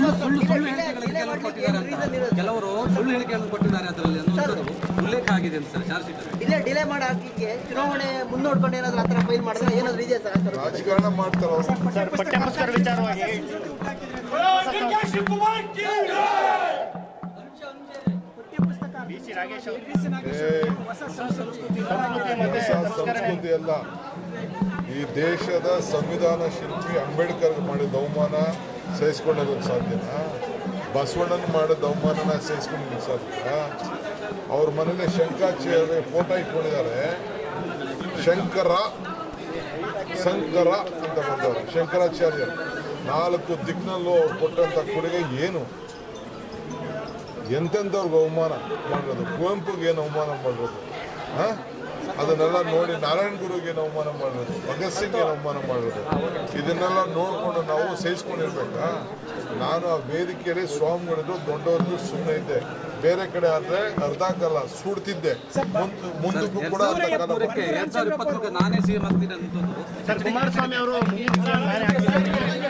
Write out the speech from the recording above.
ಕೆಲವರು ಸುಳ್ಳು ಸುಳ್ಳು ಹೇಳಿಕೆಗಳನ್ನು ಕೆಲವರು ಕೊಟ್ಟಿದ್ದಾರೆ ಅಂತ ಕೆಲವರು ಸುಳ್ಳು ಹೇಳಿಕೆಯನ್ನು ಕೊಟ್ಟಿದ್ದಾರೆ ಅದರಲ್ಲಿ ಅನ್ನುವಂಥದ್ದು ಉಲ್ಲೇಖ ಆಗಿದೆ ಅಂತ sir charge sheet delay delay ಮಾಡಿ ಹಾಕ್ಲಿಕ್ಕೆ ಚುನಾವಣೆ ಮುನ್ನೋಡ್ಕೊಂಡು ಏನಾದ್ರು ಆ ಥರ ಫೈಲ್ ಮಾಡಿದ್ರೆ ಏನಾದ್ರು ಇದೆಯಾ ಸರ್ ಆ ಥರ ರಾಜಕಾರಣ ಮಾಡ್ತಾರ ಅವ್ರು ಸರ್ ಪಠ್ಯಪುಸ್ತಕ ವಿಚಾರವಾಗಿ ಬಿ ಸಿ ನಾಗೇಶ್ ಅವರು ಸಂಸ್ಕೃತಿ ಮತ್ತೆ ಹೊಸ ಸಂಸ್ಕೃತಿ ಅಲ್ಲ ಈ ದೇಶದ ಸಂವಿಧಾನ ಶಿಲ್ಪಿ ಅಂಬೇಡ್ಕರ್ ಮಾಡಿದ ಅವಮಾನ ಸಹಿಸ್ಕೊಳ್ಳೋದಕ್ಕೆ ಸಾಧ್ಯನಾ ಬಸವಣ್ಣನ ಮಾಡಿದ ಅವಮಾನನ ಸಹಿಸ್ಕೊಳ್ಳೋದಕ್ಕೆ ಸಾಧ್ಯ ಅವ್ರ ಮನೇಲಿ ಶಂಕರಾಚಾರ್ಯ ಫೋಟೋ ಇಟ್ಕೊಂಡಿದ್ದಾರೆ ಶಂಕರ ಶಂಕರ ಅಂತ ಬಂದವರು ಶಂಕರಾಚಾರ್ಯ ನಾಲ್ಕು ದಿಕ್ಕಿನಲ್ಲೂ ಅವ್ರು ಕೊಟ್ಟಂತ ಕೊಡುಗೆ ಏನು ಎಂತೆಂಥವ್ರಿಗೆ ಅವಮಾನ ಮಾಡಿರೋದು ಕುವೆಂಪುಗೆ ಏನು ಅವಮಾನ ಮಾಡಿರೋದು ಆ? ಅದನ್ನೆಲ್ಲ ನೋಡಿ ನಾರಾಯಣ ಗುರುಗೆ ಏನು ಅವಮಾನ ಮಾಡಿರೋದು ಭಗತ್ ಸಿಂಗ್ ಏನು ಅವಮಾನ ಮಾಡಿರೋದು ಇದನ್ನೆಲ್ಲ ನೋಡ್ಕೊಂಡು ನಾವು ಸಹಿಸ್ಕೊಂಡಿರ್ಬೇಕಾ ನಾನು ಆ ವೇದಿಕೆಯಲ್ಲಿ ಸ್ವಾಮಿಗಳಿದ್ರು ದೊಡ್ಡವ್ರದ್ದು ಸುಮ್ಮನೆ ಇದ್ದೆ ಬೇರೆ ಕಡೆ ಆದ್ರೆ ಅರ್ಧ ಕಾಲ ಸುಡ್ತಿದ್ದೆ ಮುಂದ್- ಮುಂದಕ್ಕೂ ಕೂಡ ಅರ್ಧ ಕಾಲ ಮೂರಕ್ಕೆ ಎರಡ್ ಸಾವಿರದ ಇಪ್ಪತ್ಮೂರಕ್ಕೆ ನಾನೇ ಸಿಎಂ ಆಗ್ತೀನಿ ಅನ್ನೋದು ಸರ್ ಕುಮಾರಸ್ವಾಮಿ ಅವರು ಮುಂದಿನ ನಾನೇ ಆಗ್ತೀನಿ